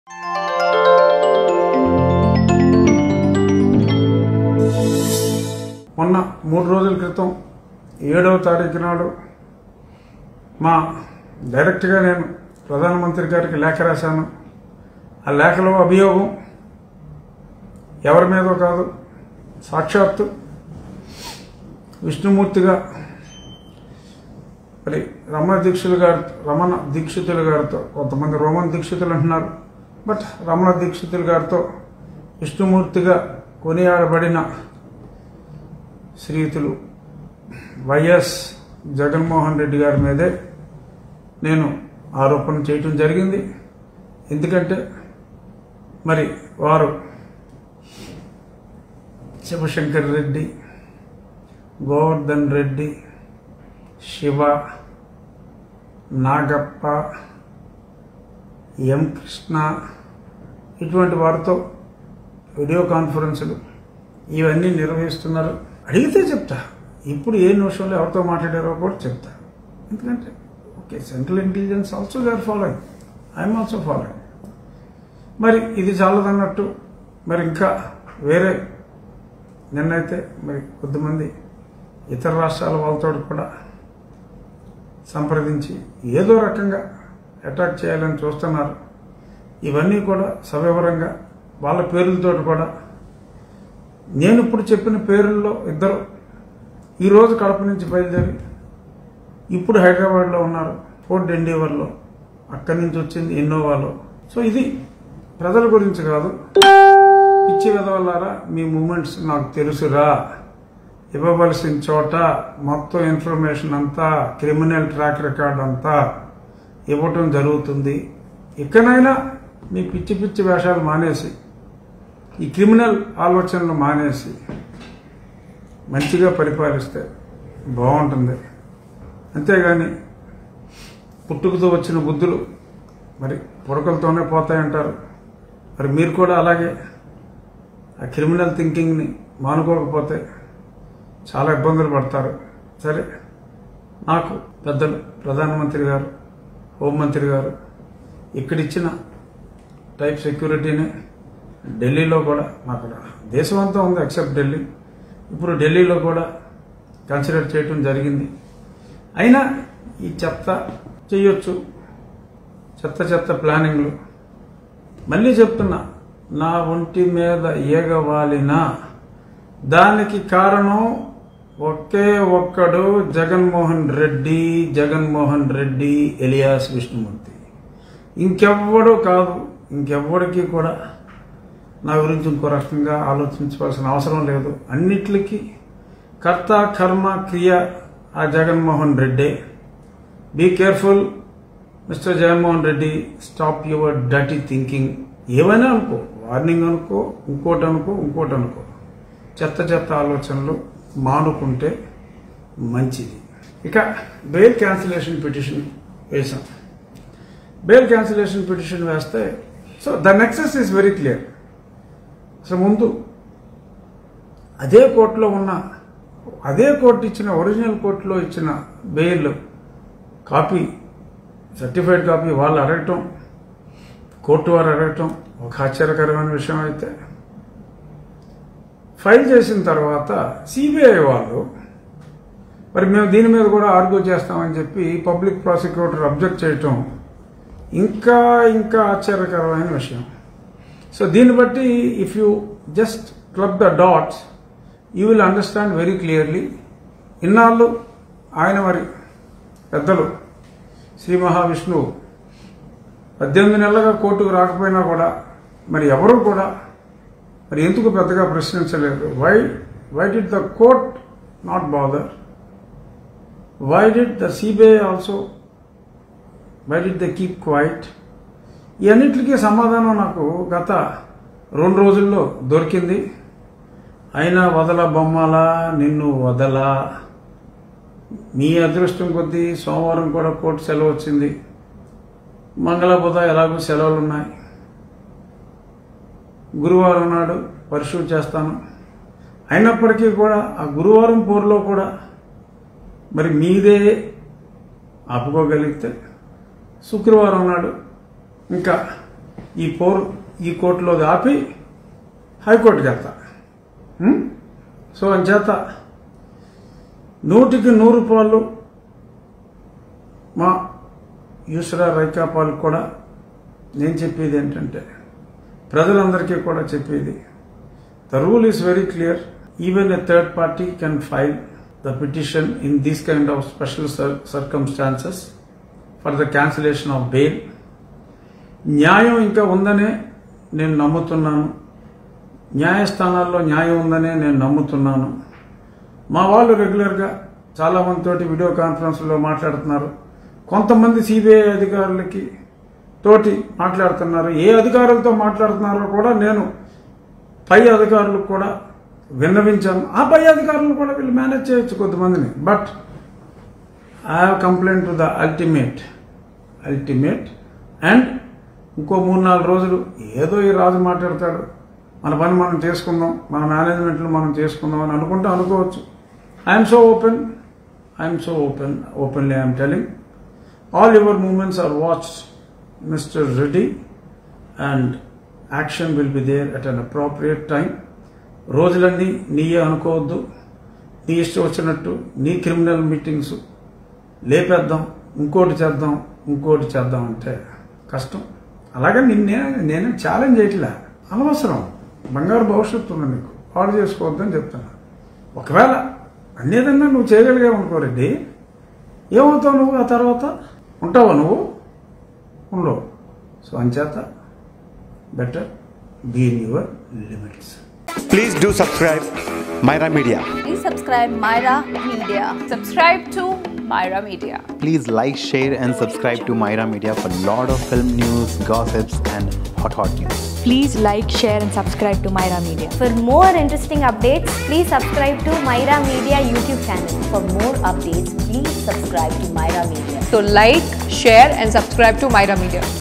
మొన్న మూడు రోజుల క్రితం ఏడవ తారీఖు నాడు మా డైరెక్ట్గా నేను ప్రధానమంత్రి గారికి లేఖ రాశాను ఆ లేఖలో అభియోగం ఎవరి మీదో కాదు సాక్షాత్తు విష్ణుమూర్తిగా మరి రమణ దీక్షులు గారి రమణ దీక్షితులు గారితో కొంతమంది రోమన్ దీక్షితులు అంటున్నారు బట్ రమణ దీక్షితులు గారితో విష్ణుమూర్తిగా కొనియాడబడిన శ్రీయుతులు వైఎస్ జగన్మోహన్ రెడ్డి గారి మీదే నేను ఆరోపణ చేయటం జరిగింది ఎందుకంటే మరి వారు శివశంకర్ రెడ్డి గోవర్ధన్ రెడ్డి శివ నాగప్ప ఎం కృష్ణ ఇటువంటి వారితో వీడియో కాన్ఫరెన్సులు ఇవన్నీ నిర్వహిస్తున్నారు అడిగితే చెప్తా ఇప్పుడు ఏ నిమిషంలో ఎవరితో మాట్లాడారో కూడా చెప్తా ఎందుకంటే okay central intelligence also they are following I'm also following మరి ఇది చాలదన్నట్టు మరి ఇంకా వేరే నిన్నైతే మరి కొద్దిమంది ఇతర రాష్ట్రాల వాళ్ళతో కూడా సంప్రదించి ఏదో రకంగా అటాక్ చేయాలని చూస్తున్నారు ఇవన్నీ కూడా సవివరంగా వాళ్ళ పేర్లతో కూడా నేను ఇప్పుడు చెప్పిన పేర్లలో ఇద్దరు ఈరోజు కడప నుంచి బయలుదేరి ఇప్పుడు హైదరాబాద్లో ఉన్నారు ఫోర్ట్ ఎండీవర్లో అక్కడి నుంచి వచ్చింది ఇన్నోవాలో సో ఇది ప్రజల గురించి కాదు పిచ్చి విధవల్లారా మీ మూమెంట్స్ నాకు తెలుసురా ఇవ్వవలసిన చోట మొత్తం ఇన్ఫర్మేషన్ అంతా క్రిమినల్ ట్రాక్ రికార్డ్ అంతా ఇవ్వటం జరుగుతుంది ఇకనైనా మీ పిచ్చి పిచ్చి వేషాలు మానేసి ఈ క్రిమినల్ ఆలోచనలు మానేసి మంచిగా పరిపాలిస్తే బాగుంటుంది అంతేగాని పుట్టుకతో వచ్చిన బుద్ధులు మరి పుడకలతోనే పోతాయంటారు మరి మీరు కూడా అలాగే ఆ క్రిమినల్ థింకింగ్ని మానుకోకపోతే చాలా ఇబ్బందులు పడతారు సరే నాకు పెద్దలు ప్రధానమంత్రి గారు హోంమంత్రి గారు ఇక్కడిచ్చిన టైప్ సెక్యూరిటీని ఢిల్లీలో కూడా మాకు దేశం అంతా ఉంది ఎక్సెప్ట్ ఢిల్లీ ఇప్పుడు ఢిల్లీలో కూడా కన్సిడర్ చేయటం జరిగింది అయినా ఈ చెత్త చేయొచ్చు చెత్త చెత్త ప్లానింగ్లు మళ్ళీ చెప్తున్నా నా ఒంటి మీద ఏగవాలిన దానికి కారణం ఒకే ఒక్కడు జగన్మోహన్ రెడ్డి జగన్మోహన్ రెడ్డి ఎలియాస్ విష్ణుమూర్తి ఇంకెవ్వడు కాదు ఇంకెవ్వడికి కూడా నా గురించి ఇంకో రకంగా ఆలోచించవలసిన అవసరం లేదు అన్నిటికీ కర్త కర్మ క్రియ ఆ Jaganmohan Reddy be careful mister Jaganmohan Reddy stop your డటీ థింకింగ్ ఏమైనా అనుకో వార్నింగ్ అనుకో ఇంకోటి అనుకో ఇంకోటి అనుకో చెత్త చెత్త ఆలోచనలు మానుకుంటే మంచిది ఇక బెయిల్ క్యాన్సిలేషన్ పిటిషన్ వేసాం బెయిల్ క్యాన్సిలేషన్ పిటిషన్ వేస్తే so the nexus is very clear అసలు ముందు అదే కోర్టులో ఉన్న అదే కోర్టు ఇచ్చిన ఒరిజినల్ కోర్టులో ఇచ్చిన బెయిల్ కాపీ సర్టిఫైడ్ కాపీ వాళ్ళు అడగటం కోర్టు వారు అడగటం ఒక ఆశ్చర్యకరమైన విషయం అయితే ఫైల్ చేసిన తర్వాత సిబిఐ వాళ్ళు మరి మేము దీని మీద కూడా ఆర్గ్యూ చేస్తామని చెప్పి పబ్లిక్ ప్రాసిక్యూటర్ అబ్జెక్ట్ చేయటం ఇంకా ఇంకా ఆశ్చర్యకరమైన విషయం సో దీన్ని బట్టి if you just club the dots you will understand very clearly ఇన్నాళ్ళు ఆయన మరి పెద్దలు శ్రీ మహావిష్ణువు పద్దెనిమిది నెలలుగా కోర్టుకు రాకపోయినా కూడా మరి ఎవరు కూడా మరి ఎందుకు పెద్దగా ప్రశ్నించలేదు why why did the court not bother why did the CBI also why did the keep quiet ఈ అన్నిటికీ సమాధానం నాకు గత రెండు రోజుల్లో దొరికింది అయినా వదల బొమ్మల నిన్ను వదల మీ అదృష్టం కొద్దీ సోమవారం కూడా కోర్టు సెలవు వచ్చింది మంగళ బుధ ఎలాగో సెలవులు ఉన్నాయి గురువారం నాడు పరిశుభ్ర చేస్తాను అయినప్పటికీ కూడా ఆ గురువారం పోరులో కూడా మరి మీదే ఆపుకోగలిగితే శుక్రవారం నాడు ఇంకా ఈ పోరు ఈ కోర్టులో ఆపి హైకోర్టుకి వెళ్తా ఉం? సో అంచేత నూటికి నూరు పాళ్ళు మా యూసరా రైకాపాలకు కూడా నేను చెప్పేది ఏంటంటే ప్రజలందరికీ కూడా చెప్పేది the rule is very clear even a third party can file the petition in these kind of special circumstances for the cancellation of bail న్యాయం ఇంకా ఉందనే నేను నమ్ముతున్నాను న్యాయస్థానాల్లో న్యాయం ఉందనే నేను నమ్ముతున్నాను మా వాళ్ళు రెగ్యులర్గా చాలా మందితోటి వీడియో కాన్ఫరెన్స్లో మాట్లాడుతున్నారు కొంతమంది సిబిఐ అధికారులకి తోటి మాట్లాడుతున్నారు ఏ అధికారులతో మాట్లాడుతున్నారో కూడా నేను పై అధికారులకు కూడా విన్నవించాను ఆ పై అధికారులు కూడా వీళ్ళు మేనేజ్ చేయొచ్చు కొంతమందిని but I have complaint to the ultimate ultimate and ఇంకో మూడు నాలుగు రోజులు ఏదో ఈ రాజు మాట్లాడతాడు మన పని మనం చేసుకుందాం మన మేనేజ్మెంట్లు మనం చేసుకుందాం అని అనుకుంటే అనుకోవచ్చు I'm so open I'm so open openly I'm telling all your movements are watched mister Reddy and action will be there at an appropriate time రోజులన్నీ నీయే అనుకోవద్దు నీ ఇష్టం వచ్చినట్టు నీ క్రిమినల్ మీటింగ్స్ లేపేద్దాం ఇంకోటి చేద్దాం ఇంకోటి చేద్దాం అంటే కష్టం అలాగే నిన్నే నేను ఛాలెంజ్ చేయట్లే అనవసరం బంగారు భవిష్యత్తు ఉంది నీకు పాడు చేసుకోవద్దని చెప్తున్నా ఒకవేళ అన్నేదన్నా నువ్వు చేయగలిగావు అనుకో రెడ్డి ఏమవుతావు నువ్వు ఆ తర్వాత ఉంటావా నువ్వు ఉండవు సో అంచేత better be in your limits Please do subscribe Myra Media. Please subscribe Myra Media. Subscribe to Myra Media. Please like, share, and subscribe to Myra Media for lot of film news, gossips, and hot hot news. Please like, share, and subscribe to Myra Media. For more interesting updates, please subscribe to Myra Media YouTube channel. For more updates, please subscribe to Myra Media. So like, share and subscribe to Myra Media.